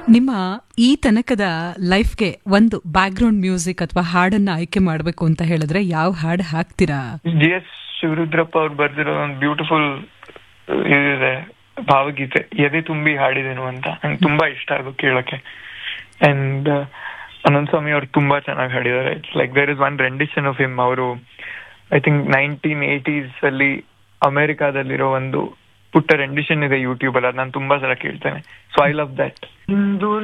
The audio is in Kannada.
ನಿಮ್ಮ ಈ ತನಕದ ಲೈಫ್ಗೆ ಒಂದು ಬ್ಯಾಕ್ ಗ್ರೌಂಡ್ ಮ್ಯೂಸಿಕ್ ಅಥವಾ ಹಾಡನ್ನ ಆಯ್ಕೆ ಮಾಡಬೇಕು ಅಂತ ಹೇಳಿದ್ರೆ ಯಾವ ಹಾಡು ಹಾಕ್ತೀರಾ ಜಿ ಎಸ್ ಶಿವರುದ್ರಪ್ಪ ಅವ್ರು ಬರ್ದಿರೋ ಒಂದು ಬ್ಯೂಟಿಫುಲ್ ಇದಿದೆ ಭಾವಗೀತೆ ಎದೆ ತುಂಬಿ ಹಾಡಿದೆನು ಅಂತ ನಂಗೆ ತುಂಬಾ ಇಷ್ಟ ಅದು ಕೇಳಕ್ಕೆ ಅಂಡ್ ಅನಂತ್ ಸ್ವಾಮಿ ಅವ್ರು ತುಂಬಾ ಚೆನ್ನಾಗಿ ಹಾಡಿದ್ದಾರೆ it's like there is one rendition of him ಅವರು ಐ ಥಿಂಕ್ ನೈನ್ಟೀನ್ ಏಟೀಸ್ ಅಲ್ಲಿ ಅಮೆರಿಕಾದಲ್ಲಿರೋ ಒಂದು ಪುಟ್ಟ ರೆಂಡಿಷನ್ ಇದೆ ಯೂಟ್ಯೂಬ್ ಅಲ್ಲಿ ಅದು ನಾನು ತುಂಬಾ ಸಲ ಕೇಳ್ತೇನೆ ಸೊ ಐ ಲವ್ ದಟ್